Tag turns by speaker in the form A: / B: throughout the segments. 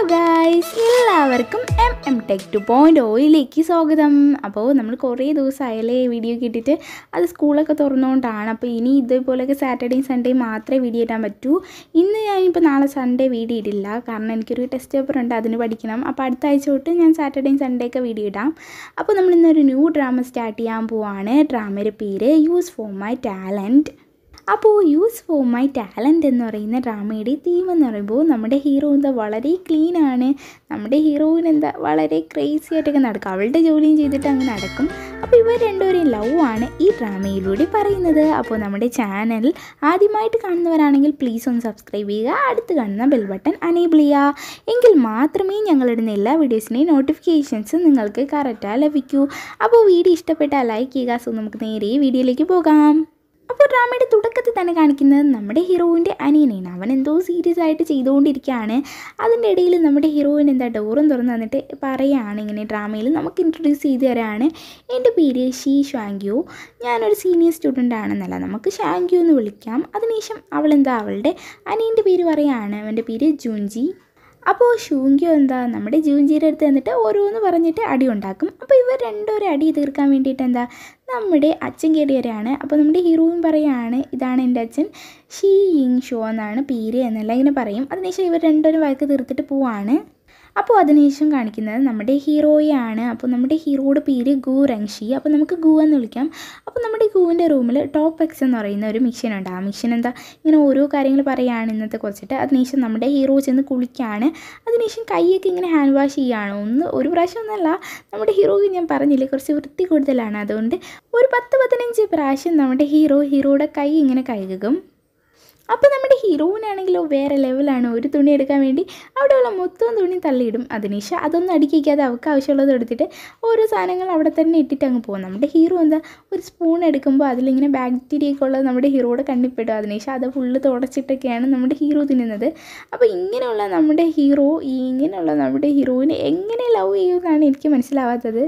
A: guys എല്ലാവർക്കും M M tech two point ഓയിലേക്ക് സ്വാഗതം അപ്പോൾ നമ്മൾ കുറേ ദിവസമായാലേ വീഡിയോ കിട്ടിയിട്ട് അത് സ്കൂളൊക്കെ തുറന്നുകൊണ്ടാണ് അപ്പോൾ ഇനി ഇതേപോലെയൊക്കെ സാറ്റർഡേയും സൺഡേയും മാത്രമേ വീഡിയോ ഇടാൻ പറ്റൂ ഇന്ന് ഞാനിപ്പോൾ നാളെ സൺഡേ വീഡിയോ ഇടില്ല കാരണം എനിക്കൊരു ടെസ്റ്റ് പേപ്പർ ഉണ്ട് അതിന് പഠിക്കണം അപ്പോൾ അടുത്ത ആഴ്ച തൊട്ട് ഞാൻ സാറ്റർഡേയും സൺഡേ ഒക്കെ വീഡിയോ ഇടാം അപ്പോൾ നമ്മൾ ഇന്നൊരു ന്യൂ ഡ്രാമ സ്റ്റാർട്ട് ചെയ്യാൻ പോവാണ് ഡ്രാമയുടെ പേര് യൂസ് ഫോർ മൈ ടാലൻറ്റ് അപ്പോൾ യൂസ് ഫോർ മൈ ടാലൻറ്റ് എന്ന് പറയുന്ന ഡ്രാമയുടെ തീം എന്ന് പറയുമ്പോൾ നമ്മുടെ ഹീറോ എന്താ വളരെ ക്ലീൻ ആണ് നമ്മുടെ ഹീറോയിന് എന്താ വളരെ ക്രേസി ആയിട്ടൊക്കെ നടക്കും അവളുടെ ജോലിയും ചെയ്തിട്ട് അങ്ങ് നടക്കും അപ്പോൾ ഇവർ രണ്ടുപേരും ലവ് ആണ് ഈ ഡ്രാമയിലൂടെ പറയുന്നത് അപ്പോൾ നമ്മുടെ ചാനൽ ആദ്യമായിട്ട് കാണുന്നവരാണെങ്കിൽ പ്ലീസ് ഒന്ന് സബ്സ്ക്രൈബ് ചെയ്യുക അടുത്ത് കാണുന്ന ബെൽ ബട്ടൺ അനേബിൾ ചെയ്യുക എങ്കിൽ മാത്രമേ ഞങ്ങളിടുന്ന എല്ലാ വീഡിയോസിൻ്റെയും നോട്ടിഫിക്കേഷൻസ് നിങ്ങൾക്ക് കറക്റ്റായി ലഭിക്കൂ അപ്പോൾ വീഡിയോ ഇഷ്ടപ്പെട്ടാൽ ലൈക്ക് ചെയ്യുക സോ നമുക്ക് നേരെ വീഡിയോയിലേക്ക് പോകാം അപ്പോൾ ഡ്രാമയുടെ തുടക്കത്തിൽ തന്നെ കാണിക്കുന്നത് നമ്മുടെ ഹീറോയിൻ്റെ അനിയനെയാണ് അവൻ എന്തോ സീരിയസ് ആയിട്ട് ചെയ്തുകൊണ്ടിരിക്കുകയാണ് അതിൻ്റെ ഇടയിൽ നമ്മുടെ ഹീറോയിൻ എന്താ ഡോറും തുറന്ന് തന്നിട്ട് പറയുകയാണ് ഇങ്ങനെ ഡ്രാമയിൽ നമുക്ക് ഇൻട്രൊഡ്യൂസ് ചെയ്ത് തരാണ് എൻ്റെ പേര് ഷീ ഷാങ്ക്യു ഞാനൊരു സീനിയർ സ്റ്റുഡൻ്റ് ആണെന്നല്ല നമുക്ക് ഷാങ്ക്യു എന്ന് വിളിക്കാം അതിനുശേഷം അവളെന്താ അവളുടെ അനിയൻ്റെ പേര് പറയുകയാണ് അവൻ്റെ പേര് ജൂൻജി അപ്പോൾ ഷൂങ്ക്യോ എന്താ നമ്മുടെ ജൂൻജിയുടെ അടുത്ത് എന്നിട്ട് ഓരോന്ന് പറഞ്ഞിട്ട് അടി ഉണ്ടാക്കും അപ്പോൾ ഇവർ രണ്ടുപേരും അടി തീർക്കാൻ വേണ്ടിയിട്ട് എന്താ നമ്മുടെ അച്ഛൻ കയറി വരികയാണ് അപ്പോൾ നമ്മുടെ ഹീറോയും പറയുകയാണ് ഇതാണ് എൻ്റെ അച്ഛൻ ഷീ യിങ് ഷോ എന്നാണ് പേര് എന്നെല്ലാം ഇങ്ങനെ പറയും അതിനുശേഷം ഇവർ രണ്ടുപേരും വഴക്ക് തീർത്തിട്ട് പോവാണ് അപ്പോൾ അതിനുശേഷം കാണിക്കുന്നത് നമ്മുടെ ഹീറോയാണ് അപ്പോൾ നമ്മുടെ ഹീറോയുടെ പേര് ഗു റങ്ഷി അപ്പോൾ നമുക്ക് ഗു എന്ന് വിളിക്കാം അപ്പോൾ നമ്മുടെ ഗുവിൻ്റെ റൂമിൽ ടോപ്പ് എക്സ് എന്ന് പറയുന്ന ഒരു മിഷൻ ഉണ്ട് ആ മിഷൻ എന്താ ഇങ്ങനെ ഓരോ കാര്യങ്ങൾ പറയുകയാണ് ഇന്നത്തെ കുറിച്ചിട്ട് അതിനുശേഷം നമ്മുടെ ഹീറോ ചെന്ന് കുളിക്കുകയാണ് അതിനുശേഷം കൈയൊക്കെ ഇങ്ങനെ ഹാൻഡ് വാഷ് ചെയ്യുകയാണ് ഒന്ന് ഒരു പ്രാവശ്യം ഒന്നല്ല നമ്മുടെ ഹീറോയ്ക്ക് ഞാൻ പറഞ്ഞില്ലേ കുറച്ച് വൃത്തി കൂടുതലാണ് അതുകൊണ്ട് ഒരു പത്ത് പതിനഞ്ച് പ്രാവശ്യം നമ്മുടെ ഹീറോ ഹീറോയുടെ കൈ ഇങ്ങനെ കഴുകും അപ്പോൾ നമ്മുടെ ഹീറോയിനാണെങ്കിലോ വേറെ ലെവലാണ് ഒരു തുണി എടുക്കാൻ വേണ്ടി അവിടെയുള്ള മൊത്തം തുണി തള്ളിയിടും അതിനുശേഷം അതൊന്നും അടിക്കാതെ അവൾക്ക് ആവശ്യമുള്ളത് എടുത്തിട്ട് ഓരോ സാധനങ്ങൾ അവിടെ തന്നെ ഇട്ടിട്ട് അങ്ങ് പോകും നമ്മുടെ ഹീറോ എന്താ ഒരു സ്പൂൺ എടുക്കുമ്പോൾ അതിലിങ്ങനെ ബാക്ടീരിയ ഒക്കെ ഉള്ളത് നമ്മുടെ ഹീറോയുടെ കണ്ണിപ്പെടും അതിനുശേഷം അത് ഫുള്ള് തുടച്ചിട്ടൊക്കെയാണ് നമ്മുടെ ഹീറോ തിന്നുന്നത് അപ്പോൾ ഇങ്ങനെയുള്ള നമ്മുടെ ഹീറോ ഈ ഇങ്ങനെയുള്ള നമ്മുടെ ഹീറോയിനെ എങ്ങനെ ലവ് ചെയ്യുമെന്നാണ് എനിക്ക് മനസ്സിലാവാത്തത്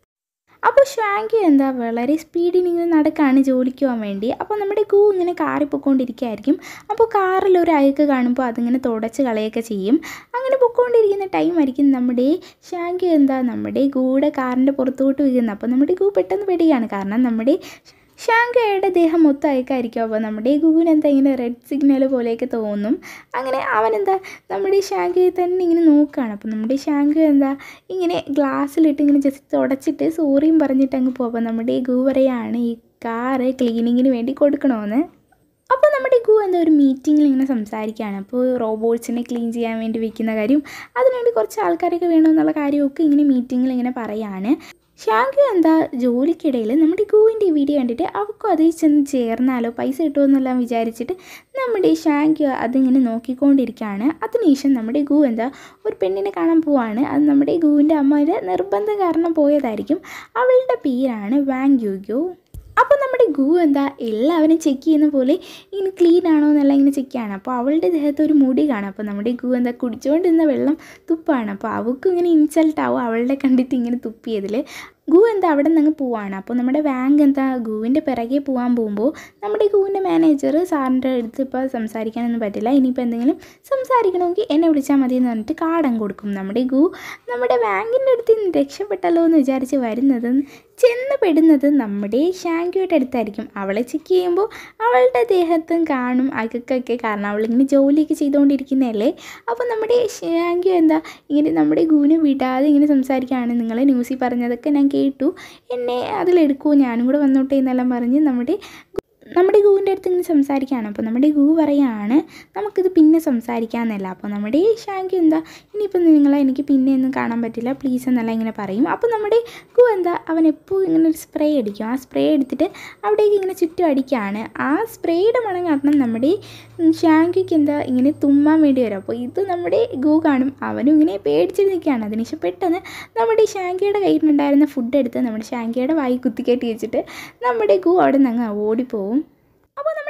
A: അപ്പോൾ ഷ്വാങ്കി എന്താ വളരെ സ്പീഡിൽ ഇങ്ങനെ നടക്കാണ് ജോലിക്ക് പോകാൻ വേണ്ടി അപ്പോൾ നമ്മുടെ ഗൂ ഇങ്ങനെ കാറിൽ പൊയ്ക്കൊണ്ടിരിക്കുകയായിരിക്കും അപ്പോൾ കാറിൽ ഒരു അഴുക്ക് കാണുമ്പോൾ അതിങ്ങനെ തുടച്ച് കളയൊക്കെ ചെയ്യും അങ്ങനെ പൊയ്ക്കൊണ്ടിരിക്കുന്ന ടൈം ആയിരിക്കും നമ്മുടെ ഷ്വാങ്കി എന്താ നമ്മുടെ ഗൂടെ കാറിൻ്റെ പുറത്തോട്ട് വീഴുന്നത് അപ്പോൾ നമ്മുടെ ഗൂ പെട്ടെന്ന് പെടുകയാണ് കാരണം നമ്മുടെ ഷാങ്കയുടെ ദേഹം മൊത്തം അയക്കായിരിക്കും അപ്പോൾ നമ്മുടെ ഗുഗുന് എന്താ ഇങ്ങനെ റെഡ് സിഗ്നൽ പോലെയൊക്കെ തോന്നും അങ്ങനെ അവനെന്താ നമ്മുടെ ഷാങ്കയെ തന്നെ ഇങ്ങനെ നോക്കുകയാണ് അപ്പോൾ നമ്മുടെ ഷാങ്ക എന്താ ഇങ്ങനെ ഗ്ലാസ്സിലിട്ട് ഇങ്ങനെ ജസ്റ്റ് തുടച്ചിട്ട് സോറിയും പറഞ്ഞിട്ട് അങ്ങ് പോകും അപ്പോൾ നമ്മുടെ ഗു പറയാണ് ഈ കാറ് ക്ലീനിങ്ങിന് വേണ്ടി കൊടുക്കണമെന്ന് അപ്പോൾ നമ്മുടെ ഗു എന്താ ഒരു മീറ്റിങ്ങിൽ ഇങ്ങനെ സംസാരിക്കുകയാണ് അപ്പോൾ റോബോട്ട്സിനെ ക്ലീൻ ചെയ്യാൻ വേണ്ടി വെക്കുന്ന കാര്യം അതിനുവേണ്ടി കുറച്ച് ആൾക്കാരൊക്കെ വേണമെന്നുള്ള കാര്യമൊക്കെ ഇങ്ങനെ മീറ്റിങ്ങിൽ ഇങ്ങനെ പറയാണ് ഷാങ്ക് എന്താ ജോലിക്കിടയിൽ നമ്മുടെ ഗുവിൻ്റെ വീഡിയോ കണ്ടിട്ട് അവൾക്കും അതിൽ ചെന്ന് ചേർന്നാലോ പൈസ കിട്ടുമെന്നെല്ലാം വിചാരിച്ചിട്ട് നമ്മുടെ ഷാങ്ക് അതിങ്ങനെ നോക്കിക്കൊണ്ടിരിക്കുകയാണ് അതിനുശേഷം നമ്മുടെ ഗു എന്താ ഒരു പെണ്ണിനെ കാണാൻ പോവാണ് അത് നമ്മുടെ ഗുവിൻ്റെ അമ്മയുടെ നിർബന്ധം കാരണം പോയതായിരിക്കും അവളുടെ പേരാണ് വാങ് യുഗ്യോ അപ്പോൾ നമ്മുടെ ഗു എന്താ എല്ലാവരും ചെക്ക് ചെയ്യുന്ന പോലെ ഇങ്ങനെ ക്ലീൻ ആണോ എന്നെല്ലാം ഇങ്ങനെ ചെക്ക് ചെയ്യാണ് അപ്പോൾ അവളുടെ ദേഹത്ത് ഒരു മുടി കാണാം അപ്പോൾ നമ്മുടെ ഗു എന്താ കുടിച്ചുകൊണ്ടിരുന്ന വെള്ളം തുപ്പാണ് അപ്പോൾ അവൾക്ക് ഇങ്ങനെ ഇൻസൾട്ട് ആവും അവളുടെ കണ്ടിട്ട് ഇങ്ങനെ തുപ്പിയതിൽ ഗു എന്താ അവിടെ നിന്ന് അങ്ങ് പോവാണ് അപ്പോൾ നമ്മുടെ ബാങ്ക് എന്താ ഗുവിൻ്റെ പിറകെ പോകാൻ പോകുമ്പോൾ നമ്മുടെ ഗുവിൻ്റെ മാനേജർ സാറിൻ്റെ അടുത്ത് ഇപ്പോൾ സംസാരിക്കാനൊന്നും പറ്റില്ല ഇനിയിപ്പോൾ എന്തെങ്കിലും സംസാരിക്കണമെങ്കിൽ എന്നെ വിളിച്ചാൽ മതി എന്ന് പറഞ്ഞിട്ട് കാർഡം കൊടുക്കും നമ്മുടെ ഗു നമ്മുടെ ബാങ്കിൻ്റെ അടുത്ത് നിന്ന് രക്ഷപ്പെട്ടല്ലോ എന്ന് വിചാരിച്ച് വരുന്നത് ചെന്ന് പെടുന്നത് നമ്മുടെ ഷാങ്കുയുടെ അടുത്തായിരിക്കും അവളെ ചെക്ക് ചെയ്യുമ്പോൾ അവളുടെ ദേഹത്തും കാണും അകക്കൊക്കെ കാരണം അവളിങ്ങനെ ജോലിയൊക്കെ ചെയ്തുകൊണ്ടിരിക്കുന്നതല്ലേ അപ്പോൾ നമ്മുടെ ഷാങ്കു എന്താ ഇങ്ങനെ നമ്മുടെ ഗുവിനെ വിടാതെ ഇങ്ങനെ സംസാരിക്കുകയാണ് നിങ്ങളെ ന്യൂസിൽ പറഞ്ഞതൊക്കെ ഞാൻ കേട്ടു എന്നെ അതിലെടുക്കുമോ ഞാനും കൂടെ വന്നോട്ടെ എന്നെല്ലാം പറഞ്ഞ് നമ്മുടെ നമ്മുടെ ഗുവിൻ്റെ അടുത്ത് ഇങ്ങനെ സംസാരിക്കുകയാണ് അപ്പോൾ നമ്മുടെ ഗു പറയാണ് നമുക്കിത് പിന്നെ സംസാരിക്കാമെന്നല്ല അപ്പോൾ നമ്മുടെ ഷാങ്കി എന്താ ഇനിയിപ്പോൾ നിങ്ങളെ എനിക്ക് പിന്നെ ഒന്നും കാണാൻ പറ്റില്ല പ്ലീസ് എന്നല്ല ഇങ്ങനെ പറയും അപ്പോൾ നമ്മുടെ ഗു എന്താ അവൻ എപ്പോഴും ഇങ്ങനെ ഒരു സ്പ്രേ അടിക്കും ആ സ്പ്രേ എടുത്തിട്ട് അവിടേക്ക് ഇങ്ങനെ ചുറ്റും അടിക്കുകയാണ് ആ സ്പ്രേയുടെ മണം കാരണം നമ്മുടെ ഷാങ്കിക്ക് എന്താ ഇങ്ങനെ തുമ്മാൻ വേണ്ടി വരും അപ്പോൾ ഇത് നമ്മുടെ ഗു കാണും അവനും ഇങ്ങനെ പേടിച്ചിട്ട് നിൽക്കുകയാണ് അതിനുശേഷം പെട്ടെന്ന് നമ്മുടെ ഷാങ്കിയുടെ കയ്യിലുണ്ടായിരുന്ന ഫുഡ് എടുത്ത് നമ്മുടെ ഷാങ്കിയുടെ വായി കുത്തിക്കയറ്റി വെച്ചിട്ട് നമ്മുടെ ഗു അവിടെ നിന്ന് അങ്ങ് ഓടിപ്പോവും അപ്പോൾ നമ്മുടെ ഗു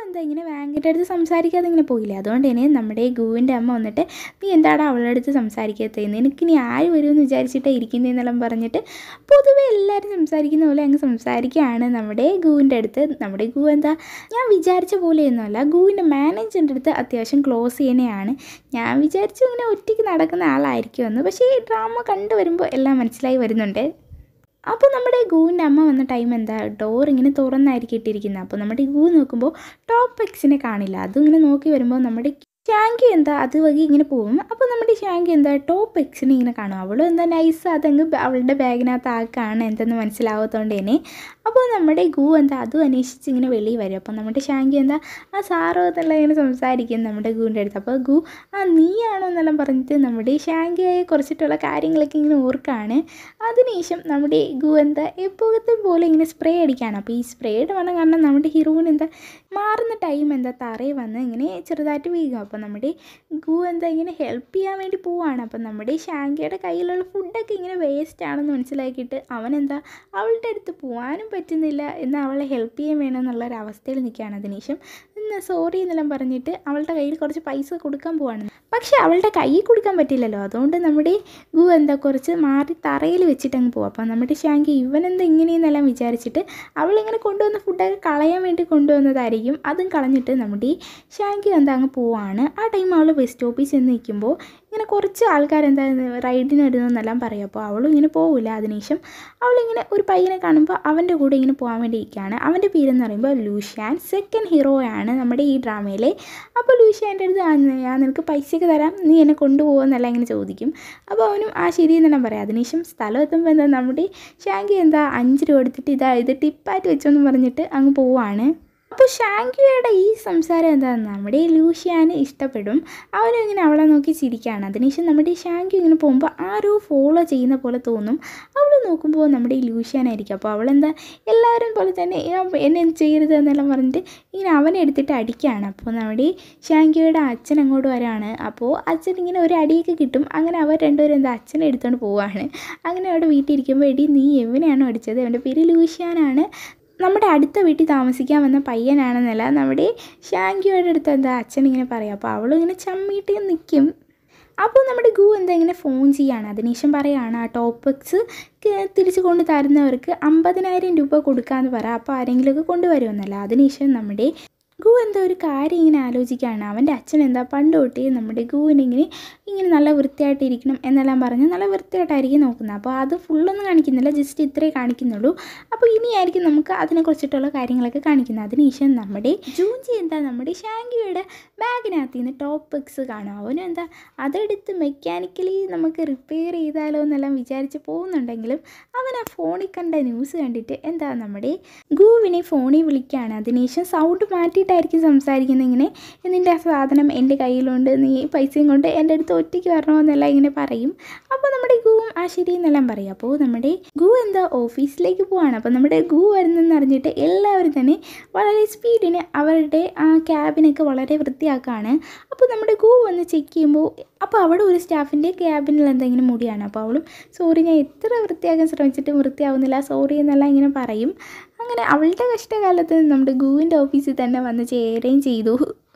A: എന്താ ഇങ്ങനെ വാങ്ങിൻ്റെ അടുത്ത് സംസാരിക്കാതെ ഇങ്ങനെ പോയില്ലേ അതുകൊണ്ട് തന്നെ നമ്മുടെ ഗുവിൻ്റെ അമ്മ വന്നിട്ട് നീ എന്താണ് അവളുടെ അടുത്ത് സംസാരിക്കാത്തത് നിനക്ക് ഇനി ആര് വരുമെന്ന് വിചാരിച്ചിട്ടേ ഇരിക്കുന്നതെന്നെല്ലാം പറഞ്ഞിട്ട് പൊതുവെ എല്ലാവരും സംസാരിക്കുന്ന പോലെ അങ്ങ് സംസാരിക്കുകയാണ് നമ്മുടെ ഗുവിൻ്റെ അടുത്ത് നമ്മുടെ ഗു എന്താ ഞാൻ വിചാരിച്ച പോലെയൊന്നുമല്ല ഗുവിൻ്റെ മാനേജറിൻ്റെ അടുത്ത് അത്യാവശ്യം ക്ലോസ് ചെയ്യണയാണ് ഞാൻ വിചാരിച്ചു ഇങ്ങനെ ഒറ്റയ്ക്ക് നടക്കുന്ന ആളായിരിക്കുമെന്ന് പക്ഷേ ഈ ഡ്രാമ കണ്ടു വരുമ്പോൾ എല്ലാം മനസ്സിലായി വരുന്നുണ്ട് അപ്പോൾ നമ്മുടെ ഗൂവിൻ്റെ അമ്മ വന്ന ടൈം എന്താ ഡോർ ഇങ്ങനെ തുറന്നായിരിക്കും ഇട്ടിരിക്കുന്നത് അപ്പോൾ നമ്മുടെ ഗൂ നോക്കുമ്പോൾ ടോപ്പ് എക്സിനെ കാണില്ല അതും ഇങ്ങനെ നോക്കി വരുമ്പോൾ നമ്മുടെ ഷാങ്കി എന്താ അത് വഴി ഇങ്ങനെ പോകും അപ്പോൾ നമ്മുടെ ഷാങ്കി എന്താ ടോപ്പ് എക്സിനെ ഇങ്ങനെ കാണും അവളും എന്താ നൈസ് അതങ്ങ് ബ- അവളുടെ ബാഗിനകത്ത് ആക്കാണ് എന്തെന്ന് മനസ്സിലാവാത്തതുകൊണ്ട് തന്നെ അപ്പോൾ നമ്മുടെ ഗു എന്താ അതും അന്വേഷിച്ച് ഇങ്ങനെ വെളിയിൽ വരും അപ്പോൾ നമ്മുടെ ഷാങ്കി എന്താ ആ സാറോ എന്നെല്ലാം ഇങ്ങനെ സംസാരിക്കും നമ്മുടെ ഗുവിൻ്റെ അടുത്ത് അപ്പോൾ ഗു ആ നീയാണോ എന്നെല്ലാം പറഞ്ഞിട്ട് നമ്മുടെ ഷാങ്കിയെ കുറിച്ചിട്ടുള്ള കാര്യങ്ങളൊക്കെ ഇങ്ങനെ ഓർക്കാണ് അതിനുശേഷം നമ്മുടെ ഗു എന്താ എപ്പോഴത്തെ പോലെ ഇങ്ങനെ സ്പ്രേ അടിക്കുകയാണ് അപ്പോൾ ഈ സ്പ്രേയുടെ വന്ന കാരണം നമ്മുടെ ഹീറോയിൻ എന്താ മാറുന്ന ടൈം എന്താ തറയിൽ വന്ന് ഇങ്ങനെ ചെറുതായിട്ട് വീഴും അപ്പോൾ നമ്മുടെ ഗു എന്താ ഇങ്ങനെ ഹെൽപ്പ് ചെയ്യാൻ വേണ്ടി പോവാണ് അപ്പം നമ്മുടെ ഷാങ്കിയുടെ കയ്യിലുള്ള ഫുഡൊക്കെ ഇങ്ങനെ വേസ്റ്റ് ആണെന്ന് മനസ്സിലാക്കിയിട്ട് അവൻ എന്താ അവളുടെ അടുത്ത് പോകാനും പറ്റുന്നില്ല എന്നാൽ അവളെ ഹെൽപ്പ് ചെയ്യാൻ വേണമെന്നുള്ള ഒരു അവസ്ഥയിൽ നിൽക്കുകയാണ് അതിനുശേഷം ഇന്ന് സോറി എന്നെല്ലാം പറഞ്ഞിട്ട് അവളുടെ കയ്യിൽ കുറച്ച് പൈസ കൊടുക്കാൻ പോവാണ് പക്ഷേ അവളുടെ കയ്യിൽ കൊടുക്കാൻ പറ്റില്ലല്ലോ അതുകൊണ്ട് നമ്മുടെ ഗു എന്താ കുറച്ച് മാറി തറയിൽ വെച്ചിട്ട് അങ്ങ് പോകും അപ്പം നമ്മുടെ ഷാങ്കി ഇവനെന്താ ഇങ്ങനെയെന്നെല്ലാം വിചാരിച്ചിട്ട് അവളിങ്ങനെ കൊണ്ടുവന്ന ഫുഡൊക്കെ കളയാൻ വേണ്ടി കൊണ്ടുവന്നതായിരിക്കും അതും കളഞ്ഞിട്ട് നമ്മുടെ ഈ ഷാങ്കി എന്താ അങ്ങ് പോവാണ് ആ ടൈം അവൾ ബസ് സ്റ്റോപ്പിൽ ചെന്ന് നിൽക്കുമ്പോൾ ഇങ്ങനെ കുറച്ച് ആൾക്കാർ എന്താ റൈഡിന് വരുന്നതെന്നെല്ലാം പറയും അപ്പോൾ അവളും ഇങ്ങനെ പോവില്ല അതിനുശേഷം അവളിങ്ങനെ ഒരു പയ്യനെ കാണുമ്പോൾ അവൻ്റെ കൂടെ ഇങ്ങനെ പോകാൻ വേണ്ടി ഇരിക്കുകയാണ് അവൻ്റെ പേരെന്ന് പറയുമ്പോൾ ലൂഷ്യാൻ സെക്കൻഡ് ഹീറോയാണ് നമ്മുടെ ഈ ഡ്രാമയിലെ അപ്പോൾ ലൂഷ്യാൻ്റെ അടുത്ത് "ആ, ഞാൻ നിനക്ക് പൈസയൊക്കെ തരാം നീ എന്നെ കൊണ്ടുപോകുമെന്നെല്ലാം ഇങ്ങനെ ചോദിക്കും അപ്പോൾ അവനും ആ ശരി എന്നെല്ലാം പറയാം അതിനുശേഷം സ്ഥലം എത്തുമ്പോൾ എന്താ നമ്മുടെ ഷാങ്കി എന്താ അഞ്ച് രൂപ എടുത്തിട്ട് ഇതാ ഇത് ടിപ്പായിട്ട് വെച്ചോന്ന് പറഞ്ഞിട്ട് അങ്ങ് പോവാണ് അപ്പോൾ ഷാങ്കിയുടെ ഈ സംസാരം എന്താണെന്ന് നമ്മുടെ ഈ ലൂഷ്യാന് ഇഷ്ടപ്പെടും അവനും ഇങ്ങനെ അവളെ നോക്കി ചിരിക്കുകയാണ് അതിനുശേഷം നമ്മുടെ ഈ ഷാങ്കി ഇങ്ങനെ പോകുമ്പോൾ ആരോ ഫോളോ ചെയ്യുന്ന പോലെ തോന്നും അവൾ നോക്കുമ്പോൾ നമ്മുടെ ഈ ലൂഷ്യാനായിരിക്കും അപ്പോൾ അവളെന്താ എല്ലാവരും പോലെ തന്നെ "ആ, എന്നെ എന്ത് ചെയ്യരുത് എന്നെല്ലാം പറഞ്ഞിട്ട് ഇങ്ങനെ അവനെ എടുത്തിട്ട് അടിക്കുകയാണ് അപ്പോൾ നമ്മുടെ ഈ ഷാങ്കിയുടെ അച്ഛൻ അങ്ങോട്ട് വരാണ് അപ്പോൾ അച്ഛൻ ഇങ്ങനെ ഒരു അടിയൊക്കെ കിട്ടും അങ്ങനെ അവർ രണ്ടുപേരും എന്താ അച്ഛനെ എടുത്തുകൊണ്ട് പോവാണ് അങ്ങനെ അവിടെ വീട്ടിൽ ഇരിക്കുമ്പോൾ എടി നീ എവനെയാണോ അടിച്ചത് അവൻ്റെ പേര് ലൂഷ്യാനാണ് നമ്മുടെ അടുത്ത വീട്ടിൽ താമസിക്കാൻ വന്ന പയ്യനാണെന്നല്ല നമ്മുടെ ഷാങ്കിയുടെ അടുത്ത് എന്താ അച്ഛൻ ഇങ്ങനെ പറയാം അപ്പോൾ അവളും ഇങ്ങനെ ചമ്മിയിട്ട് നിൽക്കും അപ്പോൾ നമ്മുടെ ഗു എന്താ ഇങ്ങനെ ഫോൺ ചെയ്യാണ് അതിനുശേഷം പറയുകയാണ് ആ ടോപ്പിക്സ് തിരിച്ചു കൊണ്ട് തരുന്നവർക്ക് അമ്പതിനായിരം രൂപ കൊടുക്കാമെന്ന് പറ അപ്പോൾ ആരെങ്കിലുമൊക്കെ കൊണ്ടുവരുമെന്നല്ല അതിനുശേഷം നമ്മുടെ ഗു എന്താ ഒരു കാര്യം ഇങ്ങനെ ആലോചിക്കുകയാണ് അവൻ്റെ അച്ഛൻ എന്താ പണ്ട് തൊട്ടേ നമ്മുടെ ഗുവിനെ ഇങ്ങനെ ഇങ്ങനെ നല്ല വൃത്തിയായിട്ടിരിക്കണം എന്നെല്ലാം പറഞ്ഞ് നല്ല വൃത്തിയായിട്ടായിരിക്കും നോക്കുന്നത് അപ്പോൾ അത് ഫുള്ളൊന്നും കാണിക്കുന്നില്ല ജസ്റ്റ് ഇത്രേ കാണിക്കുന്നുള്ളൂ അപ്പോൾ ഇനിയായിരിക്കും നമുക്ക് അതിനെക്കുറിച്ചിട്ടുള്ള കാര്യങ്ങളൊക്കെ കാണിക്കുന്നത് അതിനുശേഷം നമ്മുടെ ജൂഞ്ചി എന്താ നമ്മുടെ ഷാങ്കിയുടെ ബാഗിനകത്ത് നിന്ന് ടോപ്പ് പിക്സ് കാണും അവനും എന്താ അതെടുത്ത് മെക്കാനിക്കലി നമുക്ക് റിപ്പയർ ചെയ്താലോ എന്നെല്ലാം വിചാരിച്ച് പോകുന്നുണ്ടെങ്കിലും അവൻ ആ ഫോണിൽ കണ്ട ന്യൂസ് കണ്ടിട്ട് എന്താ നമ്മുടെ ഗൂവിനെ ഫോണിൽ വിളിക്കുകയാണ് അതിനുശേഷം സൗണ്ട് മാറ്റിയിട്ടായിരിക്കും സംസാരിക്കുന്നത് ഇങ്ങനെ നിൻ്റെ ആ സാധനം എൻ്റെ കയ്യിലുണ്ട് നീ പൈസയും കൊണ്ട് എൻ്റെ അടുത്ത് ഒറ്റയ്ക്ക് വരണമെന്നെല്ലാം ഇങ്ങനെ പറയും അപ്പോൾ നമ്മുടെ ഗുവും ആ ശരി എന്നെല്ലാം പറയും അപ്പോൾ നമ്മുടെ ഗു എന്താ ഓഫീസിലേക്ക് പോവാണ് അപ്പോൾ നമ്മുടെ ഗു വരുന്നെന്ന് അറിഞ്ഞിട്ട് എല്ലാവരും തന്നെ വളരെ സ്പീഡിന് അവരുടെ ആ ക്യാബിനൊക്കെ വളരെ വൃത്തിയാക്കുകയാണ് അപ്പോൾ നമ്മുടെ ഗു വന്ന് ചെക്ക് ചെയ്യുമ്പോൾ അപ്പോൾ അവിടെ ഒരു സ്റ്റാഫിൻ്റെ ക്യാബിനിൽ എന്തെങ്കിലും മുടിയാണ് അപ്പോൾ അവളും സോറി ഞാൻ എത്ര വൃത്തിയാക്കാൻ ശ്രമിച്ചിട്ടും വൃത്തിയാവുന്നില്ല സോറി എന്നെല്ലാം ഇങ്ങനെ പറയും അങ്ങനെ അവളുടെ കഷ്ടകാലത്ത് നമ്മുടെ ഗുവിൻ്റെ ഓഫീസിൽ തന്നെ വന്ന് ചേരുകയും ചെയ്തു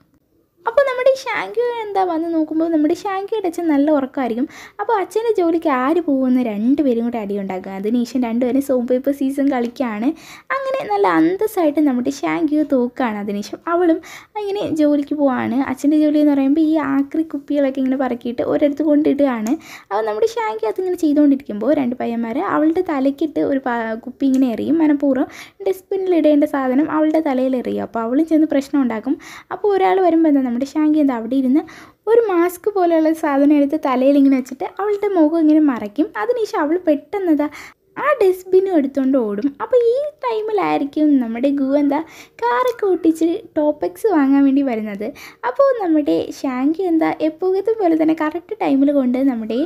A: അപ്പോൾ നമ്മുടെ ഷാങ്കി എന്താ വന്ന് നോക്കുമ്പോൾ നമ്മുടെ ഷാങ്കിയുടെ അച്ഛൻ നല്ല ഉറക്കമായിരിക്കും അപ്പോൾ അച്ഛൻ്റെ ജോലിക്ക് ആര് പോകുമെന്ന് രണ്ടുപേരും കൂടെ അടിയുണ്ടാക്കുക അതിനുശേഷം രണ്ടുപേരും സോപ്പ് പേപ്പർ സീസൺ കളിക്കുകയാണ് അങ്ങനെ നല്ല അന്തസ്സായിട്ട് നമ്മുടെ ഷാങ്കിയോ തോക്കുകയാണ് അതിനുശേഷം അവളും ഇങ്ങനെ ജോലിക്ക് പോവാണ് അച്ഛൻ്റെ ജോലി എന്ന് പറയുമ്പോൾ ഈ ആക്രി കുപ്പികളൊക്കെ ഇങ്ങനെ പറക്കിയിട്ട് ഒരിടത്ത് കൊണ്ടിടുകയാണ് അപ്പോൾ നമ്മുടെ ഷാങ്കി അതിങ്ങനെ ചെയ്തുകൊണ്ടിരിക്കുമ്പോൾ രണ്ട് പയ്യന്മാർ അവളുടെ തലയ്ക്കിട്ട് ഒരു പ- കുപ്പി ഇങ്ങനെ എറിയും മനഃപൂർവ്വം ഡസ്റ്റ്ബിന്നിൽ ഇടേണ്ട സാധനം അവളുടെ തലയിൽ എറിയും അപ്പോൾ അവളും ചെന്ന് പ്രശ്നം ഉണ്ടാക്കും അപ്പോൾ ഒരാൾ വരുമ്പോൾ എന്താ നമ്മുടെ ഷാങ്കി എന്താ അവിടെ ഇരുന്ന് ഒരു മാസ്ക് പോലെയുള്ള സാധനം എടുത്ത് തലയിൽ ഇങ്ങനെ വെച്ചിട്ട് അവളുടെ മുഖം ഇങ്ങനെ മറയ്ക്കും അതിനുശേഷം അവൾ പെട്ടെന്നതാ ആ ഡസ്റ്റ്ബിനും എടുത്തുകൊണ്ട് ഓടും അപ്പോൾ ഈ ടൈമിലായിരിക്കും നമ്മുടെ ഗു എന്താ കാറൊക്കെ ഒട്ടിച്ച് ടോപ്പെക്സ് വാങ്ങാൻ വേണ്ടി വരുന്നത് അപ്പോൾ നമ്മുടെ ഷാങ്കി എന്താ എപ്പോഴത്തെ പോലെ തന്നെ കറക്റ്റ് ടൈമിൽ കൊണ്ട് നമ്മുടെ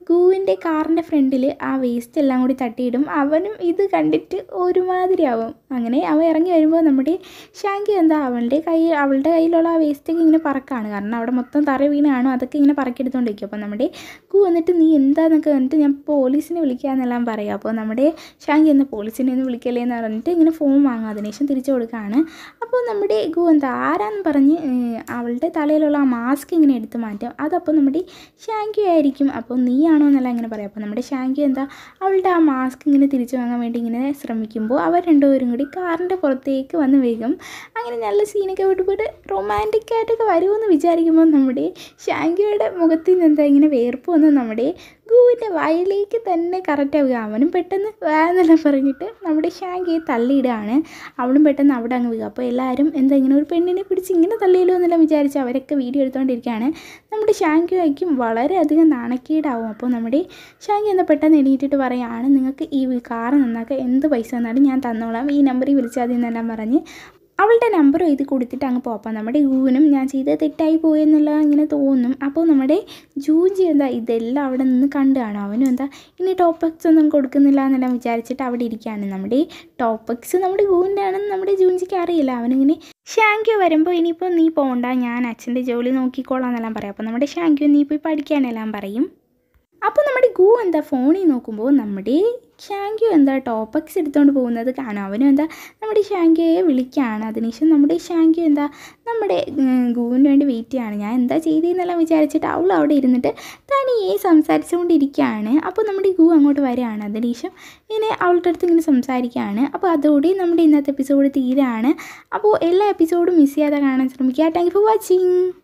A: ഗുവിൻ്റെ കാറിൻ്റെ ഫ്രണ്ടിൽ ആ വേസ്റ്റ് എല്ലാം കൂടി തട്ടിയിടും അവനും ഇത് കണ്ടിട്ട് ഒരുമാതിരിയാവും അങ്ങനെ അവൻ ഇറങ്ങി വരുമ്പോൾ നമ്മുടെ ഷാങ്കി എന്താ അവളുടെ കൈ അവളുടെ കയ്യിലുള്ള ആ വേസ്റ്റൊക്കെ ഇങ്ങനെ പറക്കാണ് കാരണം അവിടെ മൊത്തം തറ വീണ് കാണും അതൊക്കെ ഇങ്ങനെ പറക്കിയെടുത്തോണ്ടിരിക്കും അപ്പോൾ നമ്മുടെ ഗു വന്നിട്ട് നീ എന്താന്നൊക്കെ വന്നിട്ട് ഞാൻ പോലീസിനെ വിളിക്കാമെന്നെല്ലാം പറയും അപ്പോൾ നമ്മുടെ ഷാങ്കി എന്ന പോലീസിനെ ഒന്ന് വിളിക്കല്ലേ എന്ന് പറഞ്ഞിട്ട് ഇങ്ങനെ ഫോൺ വാങ്ങും അതിനുശേഷം തിരിച്ചു കൊടുക്കുകയാണ് അപ്പോൾ നമ്മുടെ ഗു എന്താ ആരാന്ന് പറഞ്ഞ് ഏഹ്, അവളുടെ തലയിലുള്ള ആ മാസ്ക് ഇങ്ങനെ എടുത്ത് മാറ്റും അതപ്പോൾ നമ്മുടെ ഷാങ്കി ആയിരിക്കും അപ്പോൾ നീയാണോ എന്നല്ല ഇങ്ങനെ പറയാം അപ്പോൾ നമ്മുടെ ഷാങ്കി എന്താ അവളുടെ ആ മാസ്ക് ഇങ്ങനെ തിരിച്ചു വാങ്ങാൻ വേണ്ടി ഇങ്ങനെ ശ്രമിക്കുമ്പോൾ അവർ രണ്ടുപേരും കൂടി കാറിൻ്റെ പുറത്തേക്ക് വന്ന് വീഴും അങ്ങനെ നല്ല സീനൊക്കെ വിട്ടുപോയിട്ട് റൊമാൻറ്റിക് ആയിട്ടൊക്കെ വരുമെന്ന് വിചാരിക്കുമ്പോൾ നമ്മുടെ ഷാങ്കിയുടെ മുഖത്തിൽ നിന്ന് എന്താ ഇങ്ങനെ വേർപ്പ് വന്ന് നമ്മുടെ ഗുവിൻ്റെ വായിലേക്ക് തന്നെ കറക്റ്റ് ആവുക അവനും പെട്ടെന്ന് വേന്നെല്ലാം പറഞ്ഞിട്ട് നമ്മുടെ ഷാങ്കിയെ തള്ളിയിടുകയാണ് അവളും പെട്ടെന്ന് അവിടെ അങ്ങ് വീഴുക അപ്പോൾ എല്ലാവരും എന്താ ഇങ്ങനെ ഒരു പെണ്ണിനെ പിടിച്ച് ഇങ്ങനെ തള്ളിയിടുമോ എന്നെല്ലാം വിചാരിച്ച് അവരൊക്കെ വീഡിയോ എടുത്തുകൊണ്ടിരിക്കുകയാണ് നമ്മുടെ ഷാങ്കി വയ്ക്കും വളരെയധികം നാണക്കേടാവും അപ്പോൾ നമ്മുടെ ഷാങ്കി എന്താ പെട്ടെന്ന് എണീറ്റിട്ട് പറയുകയാണ് നിങ്ങൾക്ക് ഈ കാറ് നന്നാക്കാൻ എന്ത് പൈസ തന്നാലും ഞാൻ തന്നോളാം ഈ നമ്പറിൽ വിളിച്ചാൽ മതി എന്നെല്ലാം പറഞ്ഞ് അവളുടെ നമ്പർ എഴുതി കൊടുത്തിട്ട് അങ്ങ് പോപ്പാം നമ്മുടെ യൂവിനും ഞാൻ ചെയ്തത് തെറ്റായി പോയെന്നുള്ള ഇങ്ങനെ തോന്നും അപ്പോൾ നമ്മുടെ ജൂജി എന്താ ഇതെല്ലാം അവിടെ നിന്ന് കണ്ടു കാണും അവനും എന്താ ഇനി ടോപ്പിക്സ് ഒന്നും കൊടുക്കുന്നില്ല എന്നെല്ലാം വിചാരിച്ചിട്ട് അവിടെ ഇരിക്കുകയാണ് നമ്മുടെ ടോപ്പിക്സ് നമ്മുടെ ഗൂവിൻ്റെ ആണെന്ന് നമ്മുടെ ജൂഞ്ചിക്ക് അറിയില്ല അവനിങ്ങനെ ഷാങ്ക്യു വരുമ്പോൾ ഇനിയിപ്പോൾ നീ പോകണ്ട ഞാൻ അച്ഛൻ്റെ ജോലി നോക്കിക്കോളാം എന്നെല്ലാം പറയും അപ്പോൾ നമ്മുടെ ഷാങ്ക്യു നീ പോയി പഠിക്കാനെല്ലാം പറയും അപ്പോൾ നമ്മുടെ ഗു എന്താ ഫോണിൽ നോക്കുമ്പോൾ നമ്മുടെ ഷാങ്ക്യു എന്താ ടോപ്പക്സ് എടുത്തുകൊണ്ട് പോകുന്നത് കാണാം അവനും എന്താ നമ്മുടെ ഷാങ്ക്യയെ വിളിക്കുകയാണ് അതിനുശേഷം നമ്മുടെ ഷാങ്ക്യു എന്താ നമ്മുടെ ഉം, ഗുവിന് വേണ്ടി വെയിറ്റ് ചെയ്യാണ് ഞാൻ എന്താ ചെയ്തതെന്നെല്ലാം വിചാരിച്ചിട്ട് അവൾ അവിടെ ഇരുന്നിട്ട് തനിയെ സംസാരിച്ചുകൊണ്ടിരിക്കുകയാണ് അപ്പോൾ നമ്മുടെ ഗു അങ്ങോട്ട് വരികയാണ് അതിനുശേഷം ഇങ്ങനെ അവളുടെ അടുത്ത് ഇങ്ങനെ സംസാരിക്കുകയാണ് അപ്പോൾ അതോടെ നമ്മുടെ ഇന്നത്തെ എപ്പിസോഡ് തീരാണ് അപ്പോൾ എല്ലാ എപ്പിസോഡും മിസ് ചെയ്യാതെ കാണാൻ ശ്രമിക്കുക താങ്ക് ഫോർ വാച്ചിങ്